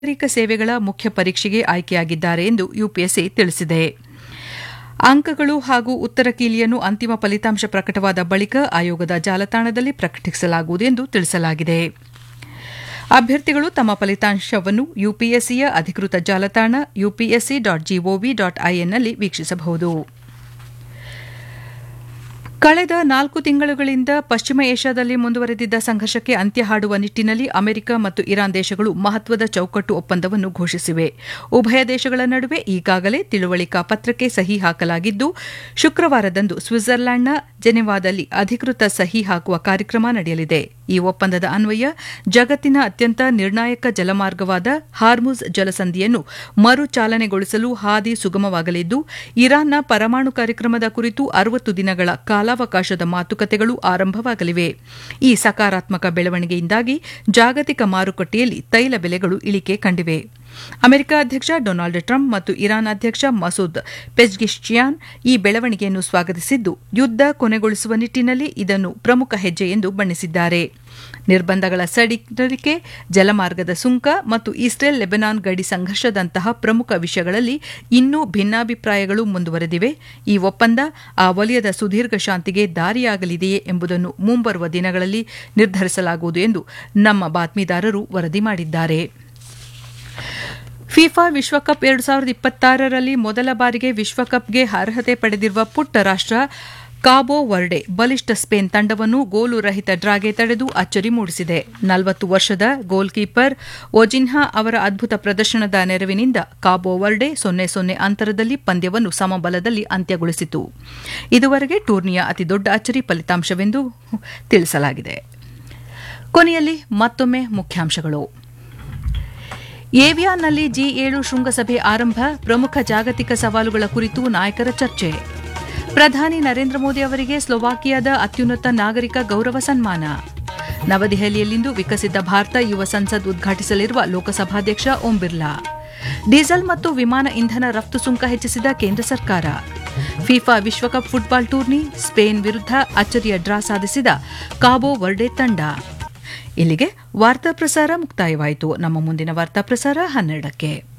ನಾಗರಿಕ ಸೇವೆಗಳ ಮುಖ್ಯ ಪರೀಕ್ಷೆಗೆ ಆಯ್ಕೆಯಾಗಿದ್ದಾರೆ ಎಂದು ಯುಪಿಎಸ್ಸಿ ತಿಳಿಸಿದೆ ಅಂಕಗಳು ಹಾಗೂ ಉತ್ತರ ಕೀಲಿಯನ್ನು ಅಂತಿಮ ಫಲಿತಾಂಶ ಪ್ರಕಟವಾದ ಬಳಿಕ ಆಯೋಗದ ಜಾಲತಾಣದಲ್ಲಿ ಪ್ರಕಟಿಸಲಾಗುವುದು ಎಂದು ತಿಳಿಸಲಾಗಿದೆ ಅಭ್ಯರ್ಥಿಗಳು ತಮ್ಮ ಫಲಿತಾಂಶವನ್ನು ಯುಪಿಎಸ್ಸಿಯ ಅಧಿಕೃತ ಜಾಲತಾಣ ಯುಪಿಎಸ್ಸಿ ಡಾಟ್ ಜಿಒವಿ ಡಾಟ್ ಐಎನ್ನಲ್ಲಿ ವೀಕ್ಷಿಸಬಹುದು ಕಳೆದ ನಾಲ್ಕು ತಿಂಗಳುಗಳಿಂದ ಪಶ್ಚಿಮ ಏಷ್ಯಾದಲ್ಲಿ ಮುಂದುವರೆದಿದ್ದ ಸಂಘರ್ಷಕ್ಕೆ ಅಂತ್ಯ ಹಾಡುವ ನಿಟ್ಟಿನಲ್ಲಿ ಅಮೆರಿಕ ಮತ್ತು ಇರಾನ್ ದೇಶಗಳು ಮಹತ್ವದ ಚೌಕಟ್ಟು ಒಪ್ಪಂದವನ್ನು ಘೋಷಿಸಿವೆ ಉಭಯ ದೇಶಗಳ ನಡುವೆ ಈಗಾಗಲೇ ತಿಳುವಳಿಕಾ ಪತ್ರಕ್ಕೆ ಸಹಿ ಹಾಕಲಾಗಿದ್ದು ಶುಕ್ರವಾರದಂದು ಸ್ವಿಟ್ಜರ್ಲ್ಯಾಂಡ್ನ ಜೆನೆವಾದಲ್ಲಿ ಅಧಿಕೃತ ಸಹಿ ಹಾಕುವ ಕಾರ್ಯಕ್ರಮ ನಡೆಯಲಿದೆ ಈ ಒಪ್ಪಂದದ ಅನ್ವಯ ಜಗತ್ತಿನ ಅತ್ಯಂತ ನಿರ್ಣಾಯಕ ಜಲಮಾರ್ಗವಾದ ಹಾರ್ಮುಜ್ ಜಲಸಂಧಿಯನ್ನು ಮರು ಚಾಲನೆಗೊಳಿಸಲು ಹಾದಿ ಸುಗಮವಾಗಲಿದ್ದು ಇರಾನ್ನ ಪರಮಾಣು ಕಾರ್ಯಕ್ರಮದ ಕುರಿತು ಅರವತ್ತು ದಿನಗಳ ಕಾಲಾವಕಾಶದ ಮಾತುಕತೆಗಳು ಆರಂಭವಾಗಲಿವೆ ಈ ಸಕಾರಾತ್ಮಕ ಬೆಳವಣಿಗೆಯಿಂದಾಗಿ ಜಾಗತಿಕ ಮಾರುಕಟ್ಟೆಯಲ್ಲಿ ತೈಲ ಬೆಲೆಗಳು ಇಳಿಕೆ ಕಂಡಿವೆ ಅಮೆರಿಕ ಅಧ್ಯಕ್ಷ ಡೊನಾಲ್ಡ್ ಟ್ರಂಪ್ ಮತ್ತು ಇರಾನ್ ಅಧ್ಯಕ್ಷ ಮಸೂದ್ ಪೆಜ್ಗಿಶ್ಚಿಯಾನ್ ಈ ಬೆಳವಣಿಗೆಯನ್ನು ಸ್ವಾಗತಿಸಿದ್ದು ಯುದ್ಧ ಕೊನೆಗೊಳಿಸುವ ನಿಟ್ಟಿನಲ್ಲಿ ಇದನ್ನು ಪ್ರಮುಖ ಹೆಜ್ಜೆ ಎಂದು ಬಣ್ಣಿಸಿದ್ದಾರೆ ನಿರ್ಬಂಧಗಳ ಸಡಿಲಿಕೆ ಜಲಮಾರ್ಗದ ಸುಂಕ ಮತ್ತು ಇಸ್ರೇಲ್ ಲೆಬನಾನ್ ಗಡಿ ಸಂಘರ್ಷದಂತಹ ಪ್ರಮುಖ ವಿಷಯಗಳಲ್ಲಿ ಇನ್ನೂ ಭಿನ್ನಾಭಿಪ್ರಾಯಗಳು ಮುಂದುವರೆದಿವೆ ಈ ಒಪ್ಪಂದ ಆ ವಲಯದ ಸುದೀರ್ಘ ಶಾಂತಿಗೆ ದಾರಿಯಾಗಲಿದೆಯೇ ಎಂಬುದನ್ನು ಮುಂಬರುವ ದಿನಗಳಲ್ಲಿ ನಿರ್ಧರಿಸಲಾಗುವುದು ಎಂದು ನಮ್ಮ ಬಾತ್ಮೀದಾರರು ವರದಿ ಮಾಡಿದ್ದಾರೆ ಫಿಫಾ ವಿಶ್ವಕಪ್ ಎರಡು ಸಾವಿರದ ಇಪ್ಪತ್ತಾರರಲ್ಲಿ ಮೊದಲ ಬಾರಿಗೆ ವಿಶ್ವಕಪ್ಗೆ ಅರ್ಹತೆ ಪಡೆದಿರುವ ಪುಟ್ಟ ರಾಷ್ಟ ಕಾಬೋ ವರ್ಡೆ ಬಲಿಷ್ಠ ಸ್ಪೇನ್ ತಂಡವನ್ನು ಗೋಲು ರಹಿತ ಡ್ರಾಗೆ ತಡೆದು ಅಚ್ಚರಿ ಮೂಡಿಸಿದೆ ನಲವತ್ತು ವರ್ಷದ ಗೋಲ್ ಕೀಪರ್ ಒಜಿನ್ಹಾ ಅವರ ಅದ್ಭುತ ಪ್ರದರ್ಶನದ ನೆರವಿನಿಂದ ಕಾಬೋ ವರ್ಡೆ ಸೊನ್ನೆ ಸೊನ್ನೆ ಅಂತರದಲ್ಲಿ ಪಂದ್ಯವನ್ನು ಸಮಬಲದಲ್ಲಿ ಅಂತ್ಯಗೊಳಿಸಿತು ಇದುವರೆಗೆ ಟೂರ್ನಿಯ ಅತಿದೊಡ್ಡ ಅಚ್ಚರಿ ಫಲಿತಾಂಶವೆಂದು ತಿಳಿಸಲಾಗಿದೆ ಕೊನೆಯಲ್ಲಿ ಮತ್ತೊಮ್ಮೆ ಮುಖ್ಯಾಂಶಗಳು ಏವಿಯಾನ್ನಲ್ಲಿ ಜಿ ಏಳು ಶೃಂಗಸಭೆ ಆರಂಭ ಪ್ರಮುಖ ಜಾಗತಿಕ ಸವಾಲುಗಳ ಕುರಿತು ನಾಯಕರ ಚರ್ಚೆ ಪ್ರಧಾನಿ ನರೇಂದ್ರ ಮೋದಿ ಅವರಿಗೆ ಸ್ಲೋವಾಕಿಯಾದ ಅತ್ಯುನ್ನತ ನಾಗರಿಕ ಗೌರವ ಸನ್ಮಾನ ನವದೆಹಲಿಯಲ್ಲಿಂದು ವಿಕಸಿತ ಭಾರತ ಯುವ ಸಂಸದ್ ಉದ್ಘಾಟಿಸಲಿರುವ ಲೋಕಸಭಾಧ್ಯಕ್ಷ ಓಂ ಬಿರ್ಲಾ ಡೀಸೆಲ್ ಮತ್ತು ವಿಮಾನ ಇಂಧನ ರಫ್ತು ಸುಂಕ ಹೆಚ್ಚಿಸಿದ ಕೇಂದ್ರ ಸರ್ಕಾರ ಫಿಫಾ ವಿಶ್ವಕಪ್ ಫುಟ್ಬಾಲ್ ಟೂರ್ನಿ ಸ್ಪೇನ್ ವಿರುದ್ಧ ಅಚ್ಚರಿಯ ಡ್ರಾ ಸಾಧಿಸಿದ ಕಾಬೋ ವರ್ಡೆ ತಂಡ ಇಲ್ಲಿಗೆ ವಾರ್ತಾ ಪ್ರಸಾರ ಮುಕ್ತಾಯವಾಯಿತು ನಮ್ಮ ಮುಂದಿನ ವಾರ್ತಾ ಪ್ರಸಾರ ಹನ್ನೆರಡಕ್ಕೆ